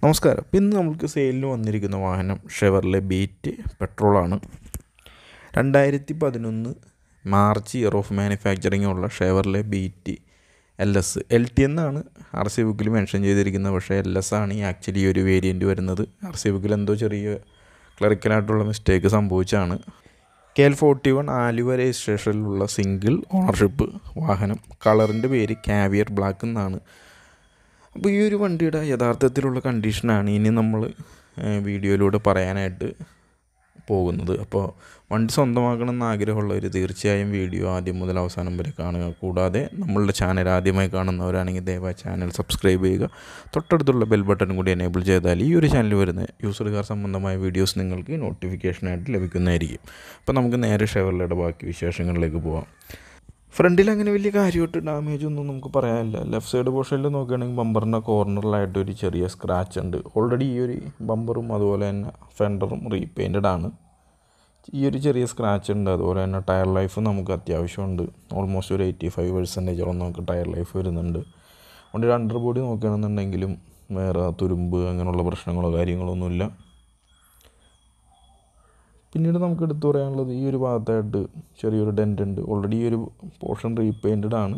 നമസ്കാരം ഇപ്പം ഇന്ന് നമുക്ക് സെയിലിന് വന്നിരിക്കുന്ന വാഹനം ഷെവർലെ ബീറ്റ് പെട്രോളാണ് രണ്ടായിരത്തി പതിനൊന്ന് മാർച്ച് ഇയർ ഓഫ് മാനുഫാക്ചറിങ് ഉള്ള Chevrolet Beat L S L T എന്നാണ് ആർ സി ബുക്കിൽ മെൻഷൻ ചെയ്തിരിക്കുന്നത് പക്ഷേ എൽ എസ് ആണ് ഈ ആക്ച്വലി ഈ ഒരു വേരിയൻറ്റ് വരുന്നത് ആർ സി ബുക്കിൽ എന്തോ ചെറിയ ക്ലറിക്കലായിട്ടുള്ള മിസ്റ്റേക്ക് സംഭവിച്ചാണ് K L forty one Aluva രജിസ്ട്രേഷനിലുള്ള സിംഗിൾ ഓണർഷിപ്പ് വാഹനം കളറിൻ്റെ പേര് കാവിയർ ബ്ലാക്ക് എന്നാണ് അപ്പോൾ ഈ ഒരു വണ്ടിയുടെ യഥാർത്ഥത്തിലുള്ള കണ്ടീഷനാണ് ഇനി നമ്മൾ വീഡിയോയിലൂടെ പറയാനായിട്ട് പോകുന്നത് അപ്പോൾ വണ്ടി സ്വന്തമാക്കണമെന്ന് ആഗ്രഹമുള്ളവർ തീർച്ചയായും വീഡിയോ ആദ്യം മുതൽ അവസാനം വരെ കാണുക കൂടാതെ നമ്മളുടെ ചാനൽ ആദ്യമായി കാണുന്നവരാണെങ്കിൽ ദയവായി ചാനൽ സബ്സ്ക്രൈബ് ചെയ്യുക തൊട്ടടുത്തുള്ള ബെൽ ബട്ടൺ കൂടി എനേബിൾ ചെയ്താൽ ഈ ഒരു ചാനൽ വരുന്ന യൂസർ കാർ സംബന്ധമായ വീഡിയോസ് നിങ്ങൾക്ക് നോട്ടിഫിക്കേഷനായിട്ട് ലഭിക്കുന്നതായിരിക്കും അപ്പോൾ നമുക്ക് നേരെ ഷെവർലയുടെ ബാക്കി വിശേഷങ്ങളിലേക്ക് പോവാം ഫ്രണ്ടിൽ അങ്ങനെ വലിയ കാര്യമായിട്ട് ഡാമേജ് ഒന്നും നമുക്ക് പറയാനില്ല ലെഫ്റ്റ് സൈഡ് പോർഷനിൽ നോക്കുകയാണെങ്കിൽ ബമ്പറിൻ്റെ കോർണറിലായിട്ട് ഒരു ചെറിയ സ്ക്രാച്ച് ഉണ്ട് ഓൾറെഡി ഈ ഒരു ബമ്പറും അതുപോലെ തന്നെ ഫെൻഡറും റീപെയിൻറ്റഡ് ആണ് ഈ ഒരു ചെറിയ സ്ക്രാച്ച് ഉണ്ട് അതുപോലെ തന്നെ ടയർ ലൈഫ് നമുക്ക് അത്യാവശ്യമുണ്ട് ഓൾമോസ്റ്റ് ഒരു എയ്റ്റി ഫൈവ് പെർസെൻറ്റേജോളം നമുക്ക് ടയർ ലൈഫ് വരുന്നുണ്ട് വണ്ടിയുടെ അണ്ടർ ബോഡി നോക്കുകയാണെന്നുണ്ടെങ്കിലും വേറെ തുരുമ്പ് അങ്ങനെയുള്ള പ്രശ്നങ്ങളോ കാര്യങ്ങളൊന്നുമില്ല പിന്നീട് നമുക്ക് എടുത്തു പറയാനുള്ളത് ഈ ഒരു ഭാഗത്തായിട്ട് ചെറിയൊരു ഡെൻ്റ് ഉണ്ട് ഓൾറെഡി ഈ ഒരു പോർഷൻ റീപെയിൻറ്റഡ് ആണ്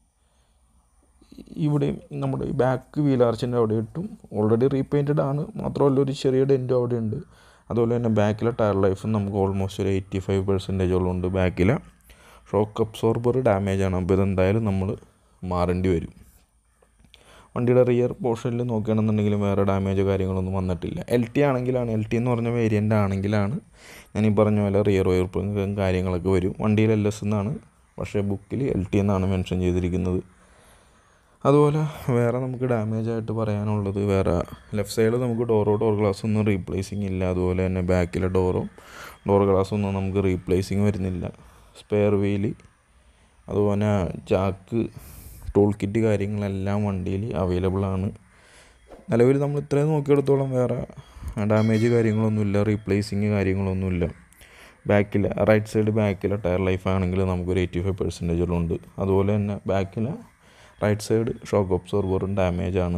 ഇവിടെയും നമ്മുടെ ബാക്ക് വീലാർച്ചിൻ്റെ അവിടെ ഇട്ടും ഓൾറെഡി റീപെയിൻറ്റഡ് ആണ് മാത്രമല്ല ഒരു ചെറിയ ഡെൻറ്റും അവിടെ ഉണ്ട് അതുപോലെ തന്നെ ബാക്കിലെ ടയർ ലൈഫും നമുക്ക് ഓൾമോസ്റ്റ് ഒരു എയ്റ്റി ഫൈവ് പെർസെൻറ്റേജോളം ഉണ്ട് ബാക്കിലെ ഷോക്ക് അബ്സോർബർ ഡാമേജ് ആണ് അപ്പോൾ ഇതെന്തായാലും നമ്മൾ മാറേണ്ടി വരും വണ്ടിയുടെ റിയർ പോർഷനിൽ നോക്കുകയാണെന്നുണ്ടെങ്കിലും വേറെ ഡാമേജോ കാര്യങ്ങളൊന്നും വന്നിട്ടില്ല എൽ ടി ആണെങ്കിലാണ് എൽ ടി എന്ന് പറഞ്ഞ വേരിയൻ്റ് ആണെങ്കിലാണ് ഞാൻ ഈ പറഞ്ഞ പോലെ റിയർ വയർപ്പും കാര്യങ്ങളൊക്കെ വരും വണ്ടിയിൽ എൽ എസ് എന്നാണ് പക്ഷേ ബുക്കിൽ എൽ ടി എന്നാണ് മെൻഷൻ ചെയ്തിരിക്കുന്നത് അതുപോലെ വേറെ നമുക്ക് ഡാമേജ് ആയിട്ട് പറയാനുള്ളത് വേറെ ലെഫ്റ്റ് സൈഡിൽ നമുക്ക് ഡോറോ ഡോർ ഗ്ലാസ് ഒന്നും റീപ്ലേസിങ് ഇല്ല അതുപോലെ തന്നെ ബാക്കിലെ ഡോറോ ഡോർ ഗ്ലാസ് ഒന്നും നമുക്ക് റീപ്ലേസിങ് വരുന്നില്ല സ്പെയർ വീല് അതുപോലെ ജാക്ക് ടൂൾ കിറ്റ് കാര്യങ്ങളെല്ലാം വണ്ടിയിൽ അവൈലബിൾ ആണ് നിലവിൽ നമ്മൾ ഇത്രയും നോക്കിയെടുത്തോളം വേറെ ഡാമേജ് കാര്യങ്ങളൊന്നുമില്ല റീപ്ലേസിങ് കാര്യങ്ങളൊന്നുമില്ല ബാക്കിൽ റൈറ്റ് സൈഡ് ബാക്കിലെ ടയർ ലൈഫ് ആണെങ്കിൽ നമുക്കൊരു എയ്റ്റി ഫൈവ് പെർസെൻറ്റേജുണ്ട് അതുപോലെ തന്നെ ബാക്കിലെ റൈറ്റ് സൈഡ് ഷോക്ക് ഒബ്സർവറും ഡാമേജ് ആണ്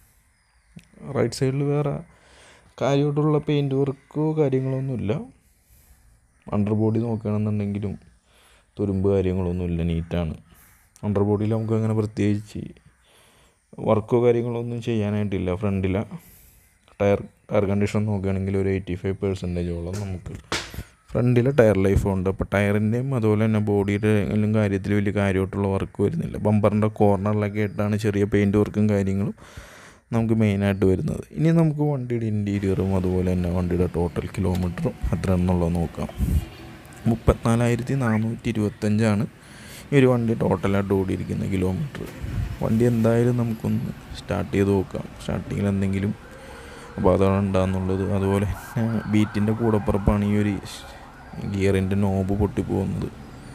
റൈറ്റ് സൈഡിൽ വേറെ കാര്യമായിട്ടുള്ള പെയിൻറ്റ് വർക്കോ കാര്യങ്ങളൊന്നുമില്ല അണ്ടർ ബോഡി നോക്കുകയാണെന്നുണ്ടെങ്കിലും തുരുമ്പ് കാര്യങ്ങളൊന്നുമില്ല നീറ്റാണ് അണ്ടർ ബോഡിയിൽ നമുക്ക് അങ്ങനെ പ്രത്യേകിച്ച് വർക്കോ കാര്യങ്ങളൊന്നും ചെയ്യാനായിട്ടില്ല ഫ്രണ്ടിലെ ടയർ ടയർ കണ്ടീഷൻ നോക്കുകയാണെങ്കിൽ ഒരു എയ്റ്റി ഫൈവ് പെർസെൻറ്റേജോളം നമുക്ക് ഫ്രണ്ടിലെ ടയർ ലൈഫ് ഉണ്ട് അപ്പോൾ ടയറിൻ്റെയും അതുപോലെ തന്നെ ബോഡിയുടെ എല്ലാം കാര്യത്തിൽ വലിയ കാര്യമായിട്ടുള്ള വർക്ക് വരുന്നില്ല ബമ്പറിൻ്റെ കോർണറിലൊക്കെ ആയിട്ടാണ് ചെറിയ പെയിൻറ്റ് വർക്കും കാര്യങ്ങളും നമുക്ക് മെയിനായിട്ട് വരുന്നത് ഇനി നമുക്ക് വണ്ടിയുടെ ഇൻറ്റീരിയറും അതുപോലെ തന്നെ വണ്ടിയുടെ ടോട്ടൽ കിലോമീറ്ററും എത്ര എന്നുള്ളത് നോക്കാം മുപ്പത്തിനാലായിരത്തി നാനൂറ്റി ഇരുപത്തഞ്ചാണ് ഈ ഒരു വണ്ടി ടോട്ടലായിട്ട് ഓടിയിരിക്കുന്ന കിലോമീറ്റർ വണ്ടി എന്തായാലും നമുക്കൊന്ന് സ്റ്റാർട്ട് ചെയ്ത് നോക്കാം സ്റ്റാർട്ടിങ്ങിൽ എന്തെങ്കിലും അപകടം ഉണ്ടാകുന്നുള്ളത് അതുപോലെ ബീറ്റിൻ്റെ കൂടപ്പുറപ്പാണ് ഈ ഒരു ഗിയറിൻ്റെ നോബ് പൊട്ടിപ്പോകുന്നത്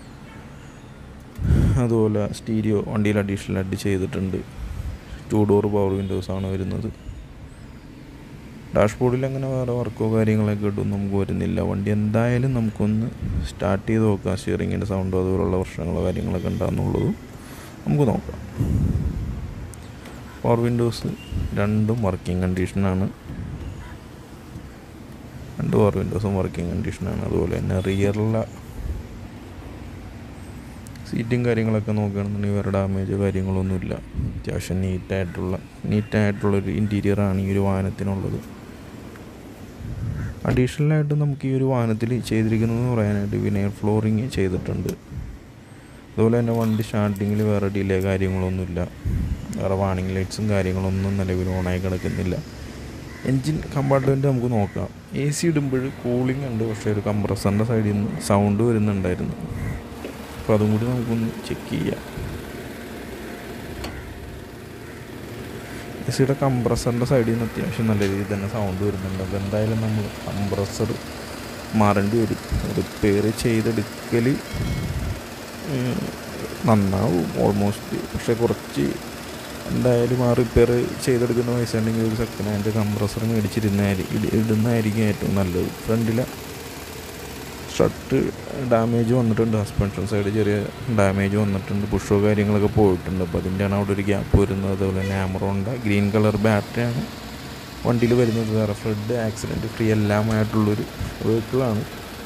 അതുപോലെ സ്റ്റീരിയോ വണ്ടിയിൽ അഡീഷണൽ ആയിട്ട് ചെയ്തിട്ടുണ്ട് ടു ഡോർ പവർ വിൻഡോസാണ് വരുന്നത് ഡാഷ്ബോർഡിൽ അങ്ങനെ വേറെ വർക്കോ കാര്യങ്ങളൊക്കെ ഇട്ടൊന്നും നമുക്ക് വരുന്നില്ല വണ്ടി എന്തായാലും നമുക്കൊന്ന് സ്റ്റാർട്ട് ചെയ്ത് നോക്കാം സ്റ്റിയറിങ്ങിൻ്റെ സൗണ്ടോ അതുപോലുള്ള പ്രശ്നങ്ങളോ കാര്യങ്ങളൊക്കെ ഉണ്ടാകുന്നുള്ളതും നമുക്ക് നോക്കാം പവർ വിൻഡോസ് രണ്ടും വർക്കിംഗ് കണ്ടീഷനാണ് രണ്ട് പവർ വിൻഡോസും വർക്കിംഗ് കണ്ടീഷനാണ് അതുപോലെ തന്നെ റിയറിലെ സീറ്റും കാര്യങ്ങളൊക്കെ നോക്കുകയാണെന്നുണ്ടെങ്കിൽ വേറെ ഡാമേജോ കാര്യങ്ങളൊന്നുമില്ല അത്യാവശ്യം നീറ്റായിട്ടുള്ള നീറ്റായിട്ടുള്ളൊരു ഇൻറ്റീരിയറാണ് ഈ ഒരു വാഹനത്തിനുള്ളത് അഡീഷണലായിട്ട് നമുക്ക് ഈ ഒരു വാഹനത്തിൽ ചെയ്തിരിക്കുന്നതെന്ന് പറയാനായിട്ട് വിനയർ ഫ്ലോറിങ് ചെയ്തിട്ടുണ്ട് അതുപോലെ തന്നെ വണ്ടി സ്റ്റാർട്ടിങ്ങിൽ വേറെ ഡിലേ കാര്യങ്ങളൊന്നുമില്ല വേറെ വാണിംഗ് ലൈറ്റ്സും കാര്യങ്ങളൊന്നും നിലവിൽ ഓണായി കിടക്കുന്നില്ല എൻജിൻ കമ്പാർട്ട്മെൻറ്റ് നമുക്ക് നോക്കാം എ സി ഇടുമ്പോൾ കൂളിംഗ് ഉണ്ട് പക്ഷേ ഒരു കംപ്രസറിൻ്റെ സൈഡിൽ നിന്ന് സൗണ്ട് വരുന്നുണ്ടായിരുന്നു അപ്പോൾ അതും കൂടി നമുക്കൊന്ന് ചെക്ക് ചെയ്യാം എ സിയുടെ കംപ്രസറിൻ്റെ സൈഡിൽ നിന്ന് അത്യാവശ്യം നല്ല രീതിയിൽ തന്നെ സൗണ്ട് വരുന്നുണ്ട് അപ്പോൾ എന്തായാലും നമ്മൾ കംപ്രസർ മാറേണ്ടി വരും റിപ്പയർ ചെയ്തെടുക്കൽ നന്നാവും ഓൾമോസ്റ്റ് പക്ഷേ കുറച്ച് എന്തായാലും ആ റിപ്പയർ ചെയ്തെടുക്കുന്ന പൈസ ഉണ്ടെങ്കിൽ ഒരു സെക്കൻഡ് ഹാൻഡ് കംപ്രസർ മേടിച്ചിരുന്നായിരിക്കും ഇടുന്നതായിരിക്കും ഏറ്റവും നല്ലത് ഫ്രണ്ടിലെ ഷർട്ട് ഡാമേജ് വന്നിട്ടുണ്ട് സസ്പെൻഷൻ സൈഡ് ചെറിയ ഡാമേജ് വന്നിട്ടുണ്ട് പുഷോ കാര്യങ്ങളൊക്കെ പോയിട്ടുണ്ട് അപ്പോൾ അതിൻ്റെയാണ് അവിടെ ഒരു ഗ്യാപ്പ് വരുന്നത് അതുപോലെ തന്നെ ആമറോണിൻ്റെ ഗ്രീൻ കളർ ബാറ്ററിയാണ് വണ്ടിയിൽ വരുന്നത് വേറെ ഫ്ലഡ് ആക്സിഡൻറ്റ് ഫ്രീ എല്ലാമായിട്ടുള്ളൊരു വെഹിക്കിളാണ്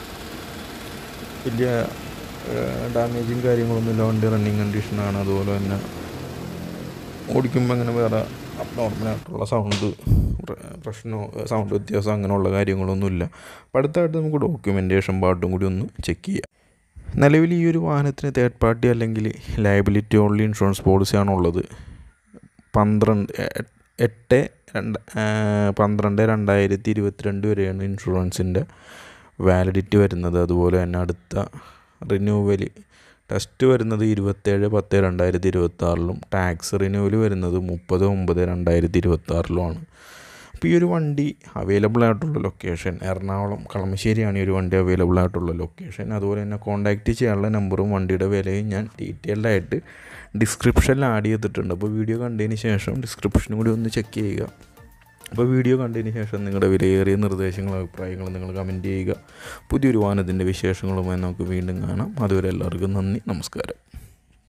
വലിയ ഡാമേജും കാര്യങ്ങളൊന്നുമില്ല വണ്ടി റണ്ണിങ് കണ്ടീഷനാണ് അതുപോലെ തന്നെ ഓടിക്കുമ്പോൾ അങ്ങനെ വേറെ അബ്നോർമലായിട്ടുള്ള സൗണ്ട് പ്രശ്നമോ സൗണ്ട് വ്യത്യാസം അങ്ങനെയുള്ള കാര്യങ്ങളൊന്നുമില്ല അപ്പോൾ അടുത്തായിട്ട് നമുക്ക് ഡോക്യുമെൻറ്റേഷൻ പാർട്ടും കൂടി ഒന്ന് ചെക്ക് ചെയ്യാം നിലവിൽ ഈ ഒരു വാഹനത്തിന് തേർഡ് പാർട്ടി അല്ലെങ്കിൽ ലയബിലിറ്റി ഓൺലി ഇൻഷുറൻസ് പോളിസിയാണ് ഉള്ളത് പന്ത്രണ്ട് എ- എട്ട് രണ്ട് പന്ത്രണ്ട് രണ്ടായിരത്തി ഇരുപത്തിരണ്ട് വരെയാണ് ഇൻഷുറൻസിൻ്റെ വാലിഡിറ്റി വരുന്നത് അതുപോലെ തന്നെ അടുത്ത റിന്യൂവൽ ടെസ്റ്റ് വരുന്നത് ഇരുപത്തേഴ് പത്ത് രണ്ടായിരത്തി ഇരുപത്തി ആറിലും ടാക്സ് റിന്യൂവൽ വരുന്നത് മുപ്പത് ഒമ്പത് രണ്ടായിരത്തി ഇരുപത്തി ആറിലുമാണ് അപ്പോൾ ഈ ഒരു വണ്ടി അവൈലബിൾ ആയിട്ടുള്ള ലൊക്കേഷൻ എറണാകുളം കളമശ്ശേരിയാണ് ഈ ഒരു വണ്ടി അവൈലബിൾ ആയിട്ടുള്ള ലൊക്കേഷൻ അതുപോലെ തന്നെ കോൺടാക്റ്റ് ചെയ്യാനുള്ള നമ്പറും വണ്ടിയുടെ വിലയും ഞാൻ ഡീറ്റെയിൽഡ് ആയിട്ട് ഡിസ്ക്രിപ്ഷനിൽ ആഡ് ചെയ്തിട്ടുണ്ട് അപ്പോൾ വീഡിയോ കണ്ടതിന് ശേഷം ഡിസ്ക്രിപ്ഷനും കൂടി ഒന്ന് ചെക്ക് ചെയ്യുക അപ്പോൾ വീഡിയോ കണ്ടതിന് ശേഷം നിങ്ങളുടെ വിലയേറിയ നിർദ്ദേശങ്ങളും അഭിപ്രായങ്ങളും നിങ്ങൾ കമൻറ്റ് ചെയ്യുക പുതിയൊരു വാഹനത്തിൻ്റെ വിശേഷങ്ങളുമായി നമുക്ക് വീണ്ടും കാണാം അതുവരെ എല്ലാവർക്കും നന്ദി നമസ്കാരം